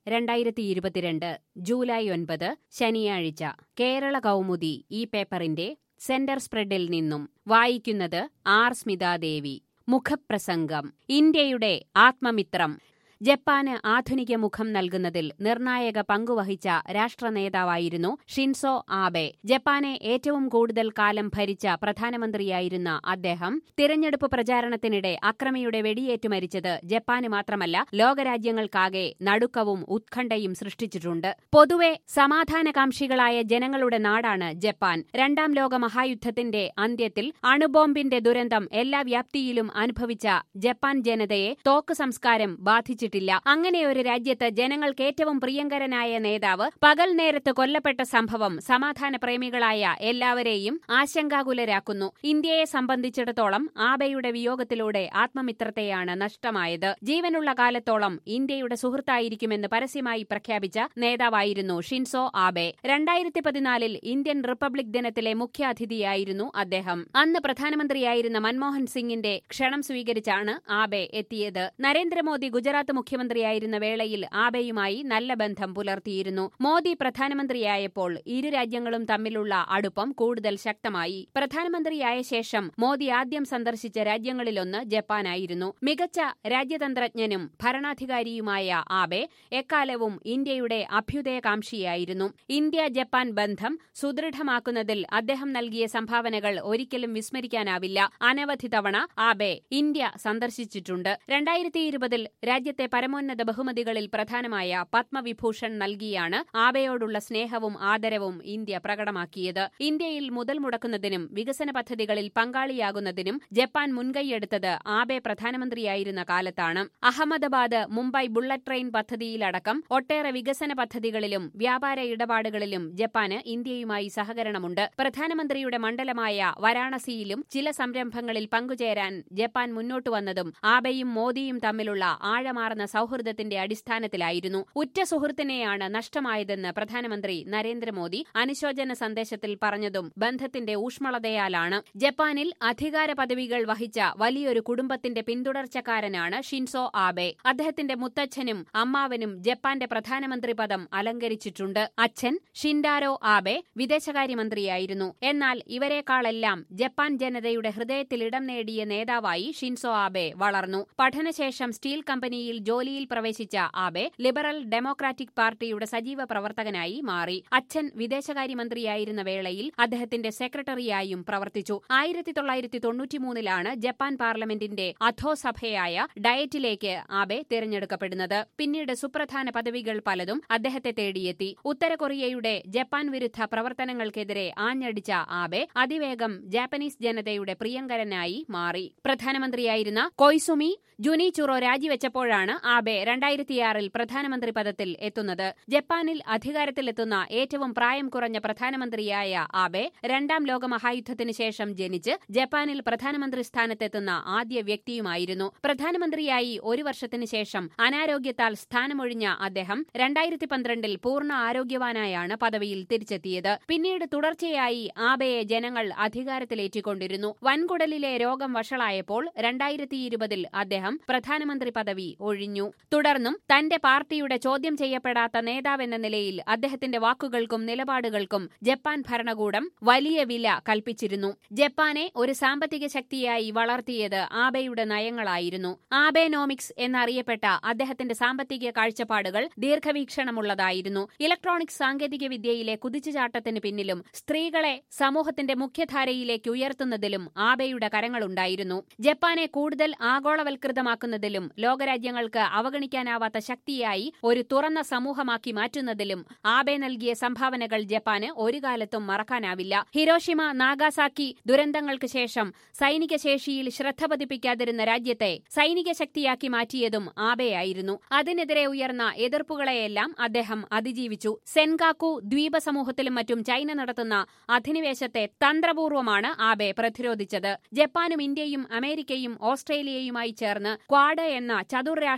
രണ്ടായിരത്തി ഇരുപത്തിരണ്ട് ജൂലൈ ഒൻപത് ശനിയാഴ്ച കേരള കൗമുദി ഈ പേപ്പറിന്റെ സെന്റർ സ്പ്രെഡിൽ നിന്നും വായിക്കുന്നത് ആർ സ്മിതാദേവി മുഖപ്രസംഗം ഇന്ത്യയുടെ ആത്മമിത്രം ജപ്പാന് ആധുനിക മുഖം നൽകുന്നതിൽ നിർണായക പങ്കുവഹിച്ച രാഷ്ട്ര നേതാവായിരുന്നു ഷിൻസോ ആബെ ജപ്പാനെ ഏറ്റവും കൂടുതൽ കാലം ഭരിച്ച പ്രധാനമന്ത്രിയായിരുന്ന അദ്ദേഹം തിരഞ്ഞെടുപ്പ് പ്രചാരണത്തിനിടെ അക്രമിയുടെ വെടിയേറ്റു മരിച്ചത് ജപ്പാന് മാത്രമല്ല ലോകരാജ്യങ്ങൾക്കാകെ നടുക്കവും ഉത്കണ്ഠയും സൃഷ്ടിച്ചിട്ടുണ്ട് പൊതുവെ സമാധാനകാംക്ഷികളായ ജനങ്ങളുടെ നാടാണ് ജപ്പാൻ രണ്ടാം ലോക മഹായുദ്ധത്തിന്റെ അന്ത്യത്തിൽ അണുബോംബിന്റെ ദുരന്തം എല്ലാ വ്യാപ്തിയിലും അനുഭവിച്ച ജപ്പാൻ ജനതയെ തോക്ക് സംസ്കാരം ബാധിച്ചിട്ടില്ല അങ്ങനെ ഒരു രാജ്യത്ത് ജനങ്ങൾക്ക് ഏറ്റവും പ്രിയങ്കരനായ നേതാവ് പകൽ നേരത്ത് കൊല്ലപ്പെട്ട സംഭവം സമാധാന പ്രേമികളായ എല്ലാവരെയും ആശങ്കാകുലരാക്കുന്നു ഇന്ത്യയെ സംബന്ധിച്ചിടത്തോളം ആബെയുടെ വിയോഗത്തിലൂടെ ആത്മമിത്രത്തെയാണ് നഷ്ടമായത് ജീവനുള്ള കാലത്തോളം ഇന്ത്യയുടെ സുഹൃത്തായിരിക്കുമെന്ന് പരസ്യമായി പ്രഖ്യാപിച്ച നേതാവായിരുന്നു ഷിൻസോ ആബെ രണ്ടായിരത്തി പതിനാലിൽ ഇന്ത്യൻ റിപ്പബ്ലിക് ദിനത്തിലെ മുഖ്യാതിഥിയായിരുന്നു അദ്ദേഹം അന്ന് പ്രധാനമന്ത്രിയായിരുന്ന മൻമോഹൻ സിംഗിന്റെ ക്ഷണം സ്വീകരിച്ചാണ് ആബെ എത്തിയത് നരേന്ദ്രമോദി ഗുജറാത്ത് മുഖ്യമന്ത്രിയായിരുന്ന വേളയിൽ ആബെയുമായി നല്ല ബന്ധം പുലർത്തിയിരുന്നു മോദി പ്രധാനമന്ത്രിയായപ്പോൾ ഇരു രാജ്യങ്ങളും തമ്മിലുള്ള അടുപ്പം കൂടുതൽ ശക്തമായി പ്രധാനമന്ത്രിയായ ശേഷം മോദി ആദ്യം സന്ദർശിച്ച രാജ്യങ്ങളിലൊന്ന് ജപ്പാനായിരുന്നു മികച്ച രാജ്യതന്ത്രജ്ഞനും ഭരണാധികാരിയുമായ ആബെ എക്കാലവും ഇന്ത്യയുടെ അഭ്യുദയകാംക്ഷിയായിരുന്നു ഇന്ത്യ ജപ്പാൻ ബന്ധം സുദൃഢമാക്കുന്നതിൽ അദ്ദേഹം നൽകിയ സംഭാവനകൾ ഒരിക്കലും വിസ്മരിക്കാനാവില്ല അനവധി തവണ ആബെ ഇന്ത്യ സന്ദർശിച്ചിട്ടുണ്ട് രണ്ടായിരത്തി ഇരുപതിൽ രാജ്യത്തെ പരമോന്നത ബഹുമതികളിൽ പ്രധാനമായ പത്മവിഭൂഷൺ നൽകിയാണ് ആബെയോടുള്ള സ്നേഹവും ആദരവും ഇന്ത്യ പ്രകടമാക്കിയത് ഇന്ത്യയിൽ മുതൽ മുടക്കുന്നതിനും വികസന പദ്ധതികളിൽ പങ്കാളിയാകുന്നതിനും ജപ്പാൻ മുൻകൈയെടുത്തത് ആബെ പ്രധാനമന്ത്രിയായിരുന്ന കാലത്താണ് അഹമ്മദാബാദ് മുംബൈ ബുള്ളറ്റ് ട്രെയിൻ പദ്ധതിയിലടക്കം ഒട്ടേറെ വികസന പദ്ധതികളിലും വ്യാപാര ഇടപാടുകളിലും ജപ്പാന് ഇന്ത്യയുമായി സഹകരണമുണ്ട് പ്രധാനമന്ത്രിയുടെ മണ്ഡലമായ വാരാണസിയിലും ചില സംരംഭങ്ങളിൽ പങ്കുചേരാൻ ജപ്പാൻ മുന്നോട്ടു വന്നതും ആബെയും മോദിയും തമ്മിലുള്ള ആഴമാർന്ന സൌഹൃദത്തിന്റെ അടിസ്ഥാനത്തിലായിരുന്നു ഉറ്റ സുഹൃത്തിനെയാണ് നഷ്ടമായതെന്ന് പ്രധാനമന്ത്രി നരേന്ദ്രമോദി അനുശോചന സന്ദേശത്തിൽ പറഞ്ഞതും ബന്ധത്തിന്റെ ഊഷ്മളതയാലാണ് ജപ്പാനിൽ അധികാര പദവികൾ വഹിച്ച വലിയൊരു കുടുംബത്തിന്റെ പിന്തുടർച്ചക്കാരനാണ് ഷിൻസോ ആബെ അദ്ദേഹത്തിന്റെ മുത്തച്ഛനും അമ്മാവനും ജപ്പാന്റെ പ്രധാനമന്ത്രി പദം അലങ്കരിച്ചിട്ടുണ്ട് അച്ഛൻ ഷിൻഡാരോ ആബെ വിദേശകാര്യമന്ത്രിയായിരുന്നു എന്നാൽ ഇവരെക്കാളെല്ലാം ജപ്പാൻ ജനതയുടെ ഹൃദയത്തിൽ ഇടം നേടിയ നേതാവായി ഷിൻസോ ആബെ വളർന്നു പഠനശേഷം സ്റ്റീൽ കമ്പനിയിൽ ജോലിയിൽ പ്രവേശിച്ച ആബെ ലിബറൽ ഡെമോക്രാറ്റിക് പാർട്ടിയുടെ സജീവ പ്രവർത്തകനായി മാറി അച്ഛൻ വിദേശകാര്യമന്ത്രിയായിരുന്ന വേളയിൽ അദ്ദേഹത്തിന്റെ സെക്രട്ടറിയായും പ്രവർത്തിച്ചു ആയിരത്തി തൊള്ളായിരത്തി തൊണ്ണൂറ്റിമൂന്നിലാണ് ജപ്പാൻ പാർലമെന്റിന്റെ അധോസഭയായ ഡയറ്റിലേക്ക് ആബെ തിരഞ്ഞെടുക്കപ്പെടുന്നത് പിന്നീട് സുപ്രധാന പദവികൾ പലതും അദ്ദേഹത്തെ തേടിയെത്തി ഉത്തര കൊറിയയുടെ ജപ്പാൻ വിരുദ്ധ പ്രവർത്തനങ്ങൾക്കെതിരെ ആഞ്ഞടിച്ച ആബെ അതിവേഗം ജാപ്പനീസ് ജനതയുടെ പ്രിയങ്കരനായി മാറി പ്രധാനമന്ത്രിയായിരുന്ന കൊയ്സുമി ജുനിചുറോ രാജിവെച്ചപ്പോഴാണ് ആബെ രണ്ടായിരത്തിയാറിൽ പ്രധാനമന്ത്രി പദത്തിൽ എത്തുന്നത് ജപ്പാനിൽ അധികാരത്തിലെത്തുന്ന ഏറ്റവും പ്രായം കുറഞ്ഞ പ്രധാനമന്ത്രിയായ ആബെ രണ്ടാം ലോക മഹായുദ്ധത്തിന് ശേഷം ജനിച്ച് ജപ്പാനിൽ പ്രധാനമന്ത്രി സ്ഥാനത്തെത്തുന്ന ആദ്യ വ്യക്തിയുമായിരുന്നു പ്രധാനമന്ത്രിയായി ഒരു വർഷത്തിന് ശേഷം അനാരോഗ്യത്താൽ സ്ഥാനമൊഴിഞ്ഞ അദ്ദേഹം രണ്ടായിരത്തി പന്ത്രണ്ടിൽ പൂർണ്ണ ആരോഗ്യവാനായാണ് പദവിയിൽ തിരിച്ചെത്തിയത് പിന്നീട് തുടർച്ചയായി ആബെയെ ജനങ്ങൾ അധികാരത്തിലേറ്റിക്കൊണ്ടിരുന്നു വൻകുടലിലെ രോഗം വഷളായപ്പോൾ രണ്ടായിരത്തി ഇരുപതിൽ അദ്ദേഹം പ്രധാനമന്ത്രി പദവി ഒഴിഞ്ഞു തുടർന്നും തന്റെ പാർട്ടിയുടെ ചോദ്യം ചെയ്യപ്പെടാത്ത നേതാവെന്ന നിലയിൽ അദ്ദേഹത്തിന്റെ വാക്കുകൾക്കും നിലപാടുകൾക്കും ജപ്പാൻ ഭരണകൂടം വലിയ വില കൽപ്പിച്ചിരുന്നു ജപ്പാനെ ഒരു സാമ്പത്തിക ശക്തിയായി വളർത്തിയത് ആബെയുടെ നയങ്ങളായിരുന്നു ആബെനോമിക്സ് എന്നറിയപ്പെട്ട അദ്ദേഹത്തിന്റെ സാമ്പത്തിക കാഴ്ചപ്പാടുകൾ ദീർഘവീക്ഷണമുള്ളതായിരുന്നു ഇലക്ട്രോണിക്സ് സാങ്കേതിക വിദ്യയിലെ കുതിച്ചുചാട്ടത്തിന് പിന്നിലും സ്ത്രീകളെ സമൂഹത്തിന്റെ മുഖ്യധാരയിലേക്ക് ഉയർത്തുന്നതിലും ആബെയുടെ കരങ്ങളുണ്ടായിരുന്നു ജപ്പാനെ കൂടുതൽ ആഗോളവൽകൃതമാക്കുന്നതിലും ലോകരാജ്യങ്ങൾക്ക് അവഗണിക്കാനാവാത്ത ശക്തിയായി ഒരു തുറന്ന സമൂഹമാക്കി മാറ്റുന്നതിലും ആബെ നൽകിയ സംഭാവനകൾ ജപ്പാന് ഒരു കാലത്തും മറക്കാനാവില്ല ഹിരോഷിമ നാഗാസാക്കി ദുരന്തങ്ങൾക്ക് ശേഷം സൈനിക ശേഷിയിൽ ശ്രദ്ധ പതിപ്പിക്കാതിരുന്ന രാജ്യത്തെ സൈനിക ശക്തിയാക്കി മാറ്റിയതും ആബെയായിരുന്നു അതിനെതിരെ ഉയർന്ന എതിർപ്പുകളെയെല്ലാം അദ്ദേഹം അതിജീവിച്ചു സെൻകാക്കു ദ്വീപ സമൂഹത്തിലും മറ്റും ചൈന നടത്തുന്ന അധിനിവേശത്തെ തന്ത്രപൂർവമാണ് ആബെ പ്രതിരോധിച്ചത് ജപ്പാനും ഇന്ത്യയും അമേരിക്കയും ഓസ്ട്രേലിയയുമായി ചേർന്ന് ക്വാഡ് എന്ന ചതുർരാഷ്ട്ര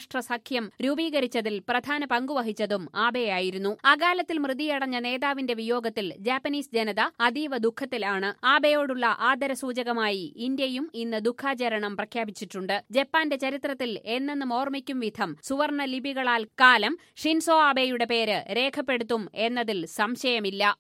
രാഷ്ട്ര സഖ്യം രൂപീകരിച്ചതിൽ പ്രധാന പങ്കുവഹിച്ചതും ആബെയായിരുന്നു അകാലത്തിൽ മൃതിയടഞ്ഞ നേതാവിന്റെ വിയോഗത്തിൽ ജാപ്പനീസ് ജനത അതീവ ദുഃഖത്തിലാണ് ആബെയോടുള്ള ആദരസൂചകമായി ഇന്ത്യയും ഇന്ന് ദുഃഖാചരണം പ്രഖ്യാപിച്ചിട്ടുണ്ട് ജപ്പാന്റെ ചരിത്രത്തിൽ എന്നെന്നും ഓർമ്മിക്കും വിധം സുവർണ ലിപികളാൽ കാലം ഷിൻസോ ആബെയുടെ പേര് രേഖപ്പെടുത്തും എന്നതിൽ സംശയമില്ല